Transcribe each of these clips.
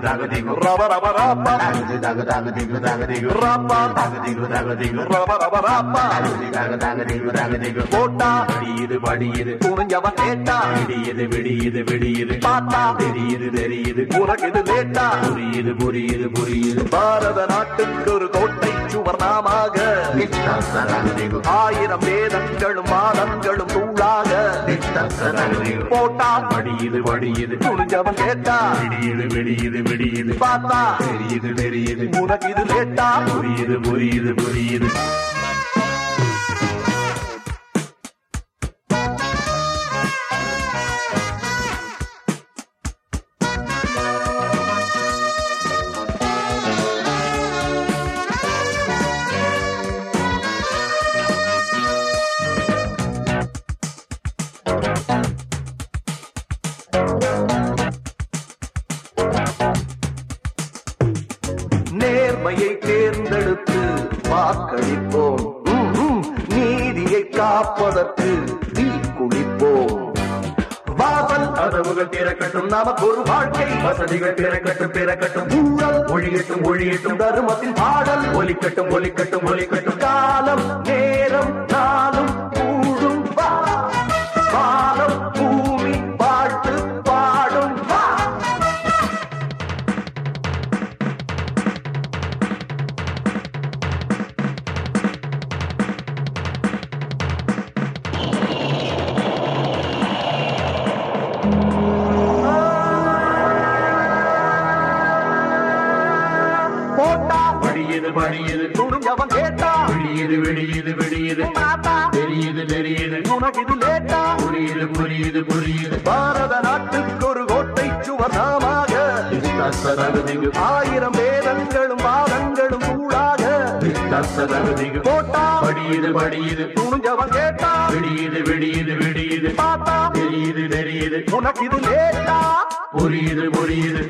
தகதிகு ரப ரப ராப்பா தகதி தக தகதிகு தகதிகு ராப்பா தகதிகு தகதிகு ரப ரப ராப்பா தகதி தக தகதிகு தகதிகு போட்டா படியுது படியுது துணிஞ்சவன் கேட்டா விடியுது விடியுது விடியுது பார்த்தா தெரியுது தெரியுது உனக்கு இது லேட்டா புரியுது புரியுது புரியுது பாரத நாட்டுக்கு ஒரு கோட்டை சுவர் நாமாக ஆயிரம் வேதங்களும் வாதங்களும் தூளாக போட்டா படியுது படியுது துணிஞ்சவன் கேட்டா விடியுது விடியுது விடியுது பார்த்தா தெரியுது தெரியுது உனக்கு இது லேட்டா புரியுது புரியுது புரியுது நேர்மையை தேர்ந்தெடுத்து வாக்களிப்போம் ம், ம். நீதியை காப்பதற்கு தீ குளிப்போம் வாசல் கதவுகள் திறக்கட்டும் நமக்கு ஒரு வாழ்க்கை வசதிகள் பிறக்கட்டும் பிறக்கட்டும் ஊழல் ஒழியட்டும் ஒழியட்டும் தருமத்தின் பாடல் ஒலிக்கட்டும் ஒலிக்கட்டும் ஒலிக்கட்டும் காலம் நேரம் நாளும் கூடும் வா காலம் பூமி பாட்டு பாடும் வா போட்டா படியுது படியுது துணிஞ்சவன் கேட்டா விடியுது விடியுது விடியுது மாத்தா தெரியுது தெரியுது உனக்கு இது லேட்டா புரியுது புரியுது புரியுது பாரத நாட்டுக்கு ஒரு கோட்டை சுவர்ணமாக தகதிகு ஆயிரம் வேதங்களும் வாதங்களும் சூடாக தகதிகு போட்டா படியுது படியுது துணிஞ்சவன் கேட்டா விடியுது விடியுது விடியுது பார்த்தா தெரியுது தெரியுது உனக்கு இது லேட்டா புரியுது புரியுது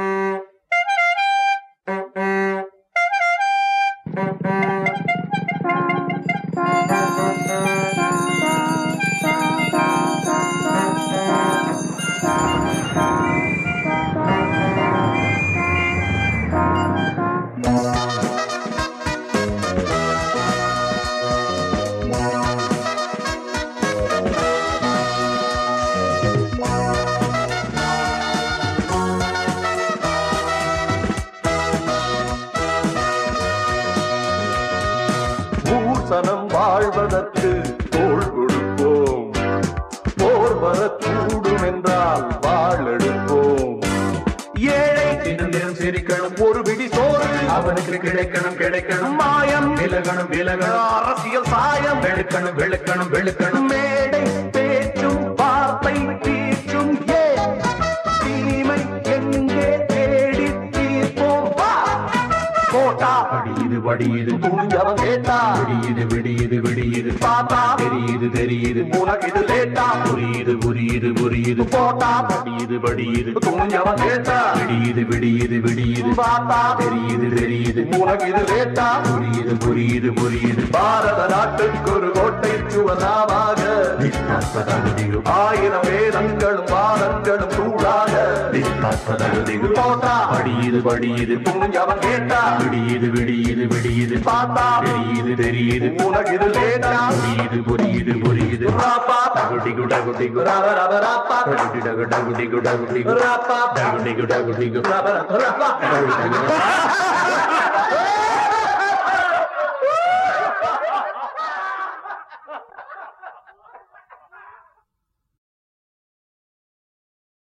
பூசணம் வாழ்வதற்கு தோள் கொடுப்போம் போர் வரக்கூடும் என்றால் வாழெடுப்போம் ஏழை தினம் தினம் சிரிக்கணும் ஒரு பிடி சோறு அவனுக்கு கிடைக்கணும் கிடைக்கணும் மாயம் விலகணும் விலகணும் அரசியல் சாயம் வெளுக்கணும் வெளுக்கணும் வெளுக்கணும் மேடை பேச்சும் வார்த்தை தீச்சும் ஏ தீமை எங்கே தேடி தீர்ப்போம் வா போட்டா படியுது படியுது துணிஞ்சவன் கேட்டா விடியுது விடியுது விடியுது பார்த்தா தெரியுது தெரியுது உனக்கு இது லேட்டா புரியுது புரியுது புரியுது போட்டா படியுது படியுது துணிஞ்சவன் கேட்டா விடியுது விடியுது விடியுது பார்த்தா தெரியுது தெரியுது உனக்கு இது லேட்டா புரியுது புரியுது புரியுது பாரத நாட்டுக்கு ஒரு கோட்டை சுவனாமாக தகதிகு ஆயிரம் வேதங்களும் வாதங்களும் சூடாக தகதிகு போட்டா படியுது படியுது துணிஞ்சவன் கேட்டா விடியுது விடியுது விடியுது பார்த்தா தெரியுது தெரியுது உனக்கு இது லேட்டா புரியுது புரியுது புரியுது ராப்பா டகுடிகு டகுடிகு ரப ரப ராப்பா டகுடி டகு டகுடிகு டகுடிகு ராப்பா டகுடிகு டகுடிகு ரப ரப ராப்பா டகுடிகு